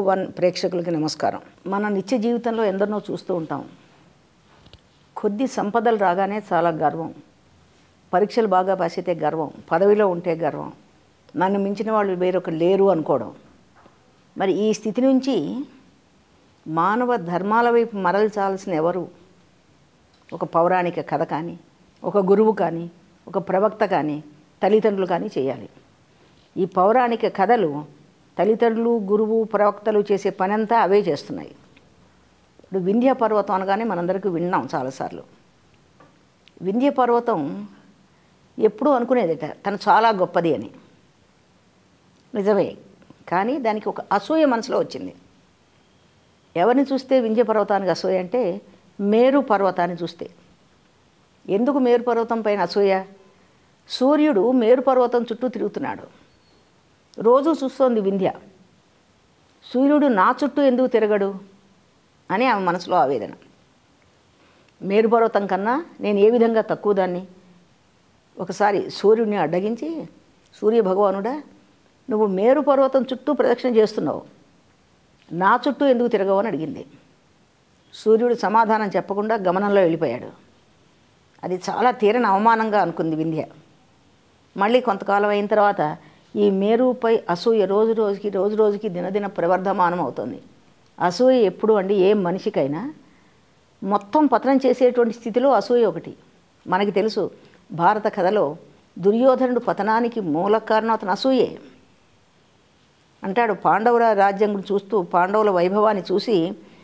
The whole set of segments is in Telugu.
వన్ ప్రేక్షకులకి నమస్కారం మన నిత్య జీవితంలో ఎందరినో చూస్తూ ఉంటాం కొద్ది సంపదలు రాగానే చాలా గర్వం పరీక్షలు బాగా పాసితే గర్వం పదవిలో ఉంటే గర్వం నన్ను మించిన వాళ్ళు వేరొకరు లేరు అనుకోవడం మరి ఈ స్థితి నుంచి మానవ ధర్మాల వైపు మరల్చాల్సిన ఎవరు ఒక పౌరాణిక కథ కానీ ఒక గురువు కానీ ఒక ప్రవక్త కానీ తల్లిదండ్రులు కానీ చేయాలి ఈ పౌరాణిక కథలు తల్లిదండ్రులు గురువు ప్రవక్తలు చేసే పనంతా అవే చేస్తున్నాయి ఇప్పుడు వింధ్య పర్వతం అనగానే మనందరికీ విన్నాం చాలాసార్లు వింధ్య పర్వతం ఎప్పుడూ అనుకునేదట తను చాలా గొప్పది అని నిజమే కానీ దానికి ఒక అసూయ మనసులో వచ్చింది ఎవరిని చూస్తే వింధ్య పర్వతానికి అసూయ అంటే మేరు పర్వతాన్ని చూస్తే ఎందుకు మేరు పర్వతం పైన అసూయ సూర్యుడు మేరు పర్వతం చుట్టూ తిరుగుతున్నాడు రోజు చూస్తోంది వింధ్య సూర్యుడు నా చుట్టూ ఎందుకు తిరగడు అని ఆమె మనసులో ఆవేదన మేరు పర్వతం కన్నా నేను ఏ విధంగా తక్కువ దాన్ని ఒకసారి సూర్యుడిని అడ్డగించి సూర్య భగవానుడా నువ్వు మేరు పర్వతం చుట్టూ ప్రదక్షిణ చేస్తున్నావు నా చుట్టూ ఎందుకు తిరగవు అని అడిగింది సూర్యుడు సమాధానం చెప్పకుండా గమనంలో వెళ్ళిపోయాడు అది చాలా తీరని అవమానంగా అనుకుంది వింధ్య మళ్ళీ కొంతకాలం అయిన తర్వాత ఈ మేరుపై అసూయ రోజు రోజుకి రోజు రోజుకి దినదిన ప్రవర్ధమానం అవుతుంది అసూయ ఎప్పుడు అండి ఏ మనిషికైనా మొత్తం పతనం చేసేటువంటి స్థితిలో అసూయ ఒకటి మనకి తెలుసు భారత కథలో దుర్యోధనుడు పతనానికి మూల కారణం అతను అసూయే అంటాడు పాండవుల రాజ్యం గురించి చూస్తూ పాండవుల వైభవాన్ని చూసి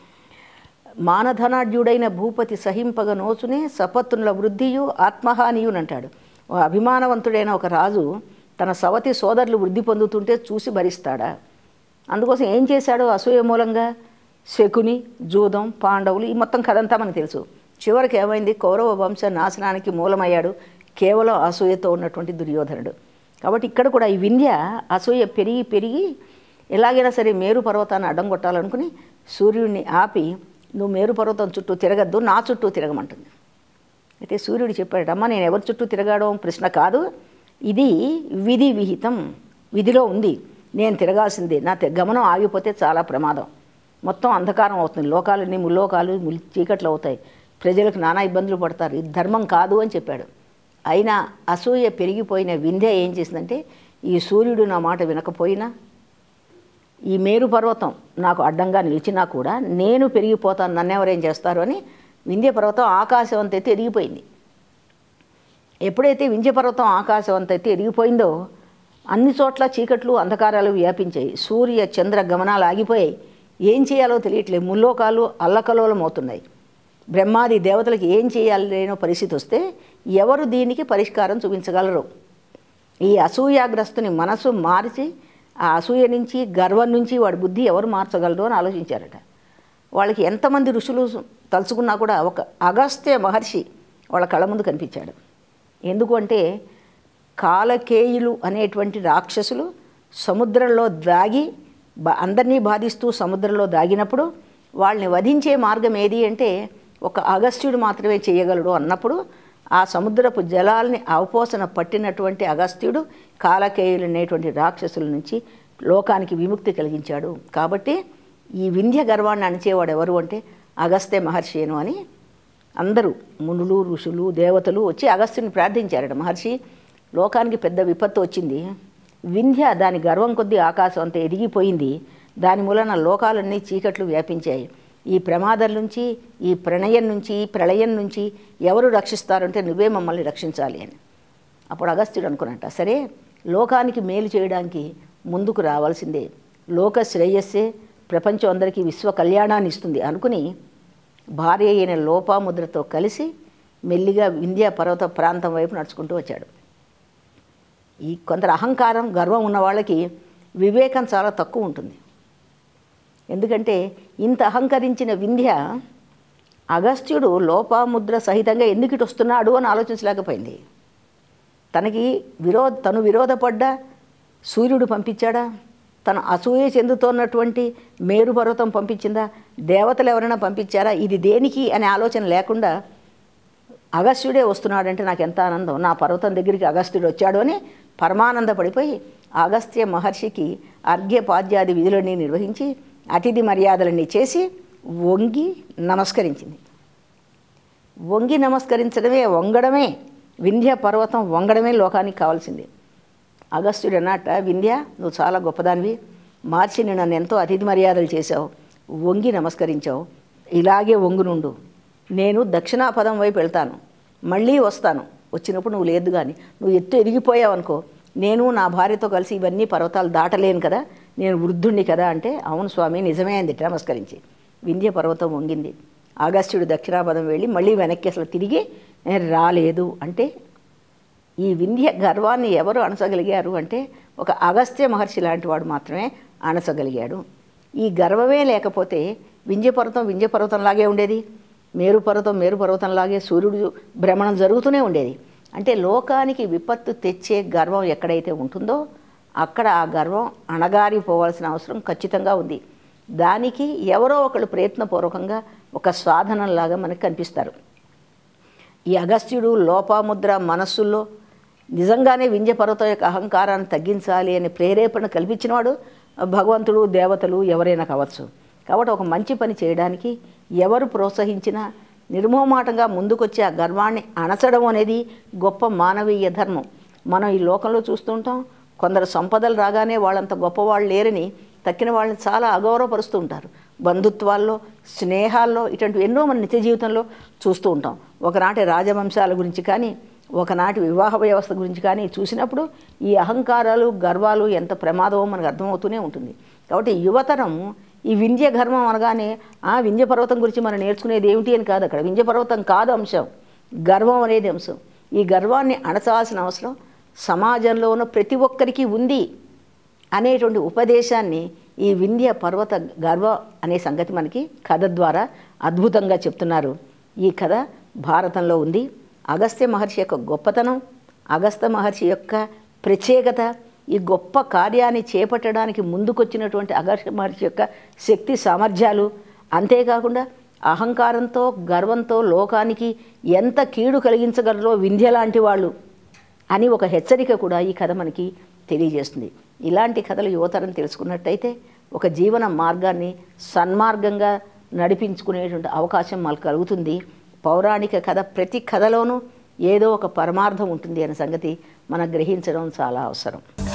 మానధనాఢ్యుడైన భూపతి సహింపగ నోచునే సపత్తునుల వృద్ధియు ఆత్మహానీయునంటాడు ఓ అభిమానవంతుడైన ఒక రాజు తన సవతి సోదరులు వృద్ధి పొందుతుంటే చూసి భరిస్తాడా అందుకోసం ఏం చేశాడు అసూయ మూలంగా శకుని జూదం పాండవులు ఈ మొత్తం కథంతా మనకు తెలుసు చివరికి ఏమైంది కౌరవ వంశ నాశనానికి మూలమయ్యాడు కేవలం అసూయతో ఉన్నటువంటి దుర్యోధనుడు కాబట్టి ఇక్కడ కూడా ఈ వింధ్య అసూయ పెరిగి పెరిగి ఎలాగైనా సరే మేరు పర్వతాన్ని అడ్డం కొట్టాలనుకుని సూర్యుడిని ఆపి నువ్వు మేరు పర్వతం చుట్టూ తిరగద్దు నా చుట్టూ తిరగమంటుంది అయితే సూర్యుడు చెప్పాడు అమ్మ నేను ఎవరి చుట్టూ తిరగడం ప్రశ్న కాదు ఇది విధి విహితం విధిలో ఉంది నేను తిరగాల్సిందే నా తి- గమనం ఆగిపోతే చాలా ప్రమాదం మొత్తం అంధకారం అవుతుంది లోకాలన్నీ ముల్లోకాలు ముల్ చీకట్లు అవుతాయి ప్రజలకు నానా ఇబ్బందులు పడతారు ఇది ధర్మం కాదు అని చెప్పాడు అయినా అసూయ పెరిగిపోయిన వింధ్య ఏం చేసిందంటే ఈ సూర్యుడు నా మాట వినకపోయినా ఈ మేరు పర్వతం నాకు అడ్డంగా నిలిచినా కూడా నేను పెరిగిపోతాను నన్నెవరేం చేస్తారు అని వింధ్య పర్వతం ఆకాశవంత అయితే ఎదిగిపోయింది ఎప్పుడైతే వింధ్య పర్వతం ఆకాశవంత అయితే ఎదిగిపోయిందో అన్ని చోట్ల చీకట్లు అంధకారాలు వ్యాపించాయి సూర్య చంద్ర గమనాలు ఆగిపోయాయి ఏం చేయాలో తెలియట్లేదు ముల్లోకాలు అల్లకలోలం అవుతున్నాయి బ్రహ్మాది దేవతలకు ఏం చేయాలి లేనో పరిస్థితి వస్తే ఎవరు దీనికి పరిష్కారం చూపించగలరు ఈ అసూయాగ్రస్తుని మనసు మార్చి ఆ అసూయ నుంచి గర్వం నుంచి వాడి బుద్ధి ఎవరు మార్చగలరు అని ఆలోచించారట వాళ్ళకి ఎంతమంది ఋషులు తలుచుకున్నా కూడా ఒక అగస్త్య మహర్షి వాళ్ళ కళ్ళ ముందు కనిపించాడు ఎందుకు అంటే కాలకేయులు అనేటువంటి రాక్షసులు సముద్రంలో దాగి బ అందరినీ బాధిస్తూ సముద్రంలో దాగినప్పుడు వాళ్ళని వధించే మార్గం ఏది అంటే ఒక అగస్త్యుడు మాత్రమే చేయగలడు అన్నప్పుడు ఆ సముద్రపు జలాల్ని అవపోసన పట్టినటువంటి అగస్త్యుడు కాలకేయులు అనేటువంటి రాక్షసుల నుంచి లోకానికి విముక్తి కలిగించాడు కాబట్టి ఈ వింధ్య గర్వాన్ని అణిచేవాడు ఎవరు అంటే అగస్త్య మహర్షిను అని అందరూ మునులు ఋషులు దేవతలు వచ్చి అగస్త్యుని ప్రార్థించారట మహర్షి లోకానికి పెద్ద విపత్తు వచ్చింది వింధ్య దాని గర్వం కొద్దీ ఆకాశం అంతా ఎదిగిపోయింది దాని మూలన లోకాలన్నీ చీకట్లు వ్యాపించాయి ఈ ప్రమాదం నుంచి ఈ ప్రణయం నుంచి ఈ ప్రళయం నుంచి ఎవరు రక్షిస్తారంటే నువ్వే మమ్మల్ని రక్షించాలి అని అప్పుడు అగస్త్యుడు అనుకున్నట్ట సరే లోకానికి మేలు చేయడానికి ముందుకు రావాల్సిందే లోక శ్రేయస్సే ప్రపంచం అందరికీ విశ్వ కళ్యాణాన్ని ఇస్తుంది అనుకుని భార్య అయిన లోపాముద్రతో కలిసి మెల్లిగా వింధ్యా పర్వత ప్రాంతం వైపు నడుచుకుంటూ వచ్చాడు ఈ కొందరు అహంకారం గర్వం ఉన్న వాళ్ళకి వివేకం చాలా తక్కువ ఉంటుంది ఎందుకంటే ఇంత అహంకరించిన వింధ్య అగస్త్యుడు లోపాముద్ర సహితంగా ఎందుకు ఇటు వస్తున్నాడు అని ఆలోచించలేకపోయింది తనకి విరోధ తను విరోధపడ్డ సూర్యుడు పంపించాడా తను అసూయ చెందుతున్నటువంటి మేరు పర్వతం పంపించిందా దేవతలు ఎవరైనా పంపించారా ఇది దేనికి అనే ఆలోచన లేకుండా అగస్త్యుడే వస్తున్నాడంటే నాకు ఎంత ఆనందం నా పర్వతం దగ్గరికి అగస్త్యుడు వచ్చాడు అని పరమానందపడిపోయి అగస్త్య మహర్షికి అర్ఘ్యపాద్యాది విధులన్నీ నిర్వహించి అతిథి మర్యాదలన్నీ చేసి వంగి నమస్కరించింది వంగి నమస్కరించడమే వంగడమే వింధ్య పర్వతం వంగడమే లోకానికి కావాల్సింది అగస్త్యుడు అన్నట్ట వింధ్య నువ్వు చాలా గొప్పదానివి మార్చి నేను నన్ను ఎంతో అతిథి మర్యాదలు చేశావు వంగి నమస్కరించావు ఇలాగే వంగునుండు నేను దక్షిణాపదం వైపు వెళ్తాను మళ్ళీ వస్తాను వచ్చినప్పుడు నువ్వు లేదు కానీ నువ్వు ఎత్తు ఎదిగిపోయావు అనుకో నేను నా భార్యతో కలిసి ఇవన్నీ పర్వతాలు దాటలేను కదా నేను వృద్ధుణ్ణి కదా అంటే అవును స్వామి నిజమే అంది నమస్కరించి వింధ్య పర్వతం వంగింది ఆగస్త్యుడు దక్షిణాపదం వెళ్ళి మళ్ళీ వెనక్కి అసలు తిరిగి "నేను రాలేదు అంటే ఈ వింధ్య గర్వాన్ని ఎవరు అణచగలిగారు అంటే ఒక అగస్త్య మహర్షి లాంటి వాడు మాత్రమే అణచగలిగాడు ఈ గర్వమే లేకపోతే వింధ్యపర్వతం వింధ్యపర్వతంలాగే ఉండేది మేరు పర్వతం మేరు పర్వతంలాగే సూర్యుడు భ్రమణం జరుగుతూనే ఉండేది అంటే లోకానికి విపత్తు తెచ్చే గర్వం ఎక్కడైతే ఉంటుందో అక్కడ ఆ గర్వం అణగారిపోవాల్సిన అవసరం ఖచ్చితంగా ఉంది దానికి ఎవరో ఒకళ్ళు ప్రయత్నపూర్వకంగా ఒక సాధనంలాగా మనకు కనిపిస్తారు ఈ అగస్త్యుడు లోపాముద్ర మనస్సుల్లో నిజంగానే వింధ్య పర్వతం యొక్క అహంకారాన్ని తగ్గించాలి అనే ప్రేరేపణ కల్పించినవాడు భగవంతుడు దేవతలు ఎవరైనా కావచ్చు కాబట్టి ఒక మంచి పని చేయడానికి ఎవరు ప్రోత్సహించినా నిర్మోమాటంగా ముందుకొచ్చి ఆ గర్వాన్ని అణచడం అనేది గొప్ప మానవీయ ధర్మం మనం ఈ లోకంలో చూస్తుంటాం కొందరు సంపదలు రాగానే వాళ్ళంత గొప్పవాళ్ళు లేరని తక్కిన వాళ్ళని చాలా అగౌరవపరుస్తూ ఉంటారు బంధుత్వాల్లో స్నేహాల్లో ఇటువంటి ఎన్నో మన నిత్య జీవితంలో చూస్తూ ఉంటాం ఒకనాటి రాజవంశాల గురించి కానీ ఒకనాటి వివాహ వ్యవస్థ గురించి కానీ చూసినప్పుడు ఈ అహంకారాలు గర్వాలు ఎంత ప్రమాదమో మనకు అర్థమవుతూనే ఉంటుంది కాబట్టి యువతరం ఈ వింధ్య గర్వం అనగానే ఆ వింధ్య పర్వతం గురించి మనం నేర్చుకునేది ఏమిటి అని కాదు అక్కడ వింధ్య పర్వతం కాదు అంశం గర్వం అనేది అంశం ఈ గర్వాన్ని అణచాల్సిన అవసరం సమాజంలో ఉన్న ప్రతి ఒక్కరికి ఉంది అనేటువంటి ఉపదేశాన్ని ఈ వింధ్య పర్వత గర్వ అనే సంగతి మనకి కథ ద్వారా అద్భుతంగా చెప్తున్నారు ఈ కథ భారతంలో ఉంది అగస్త్య మహర్షి యొక్క గొప్పతనం అగస్త్య మహర్షి యొక్క ప్రత్యేకత ఈ గొప్ప కార్యాన్ని చేపట్టడానికి ముందుకొచ్చినటువంటి అగస్త్య మహర్షి యొక్క శక్తి సామర్థ్యాలు అంతేకాకుండా అహంకారంతో గర్వంతో లోకానికి ఎంత కీడు కలిగించగలరో వింధ్య లాంటి వాళ్ళు అని ఒక హెచ్చరిక కూడా ఈ కథ మనకి తెలియజేస్తుంది ఇలాంటి కథలు యువతరం తెలుసుకున్నట్టయితే ఒక జీవన మార్గాన్ని సన్మార్గంగా నడిపించుకునేటువంటి అవకాశం మనకు కలుగుతుంది పౌరాణిక కథ ప్రతి కథలోనూ ఏదో ఒక పరమార్థం ఉంటుంది అనే సంగతి మనం గ్రహించడం చాలా అవసరం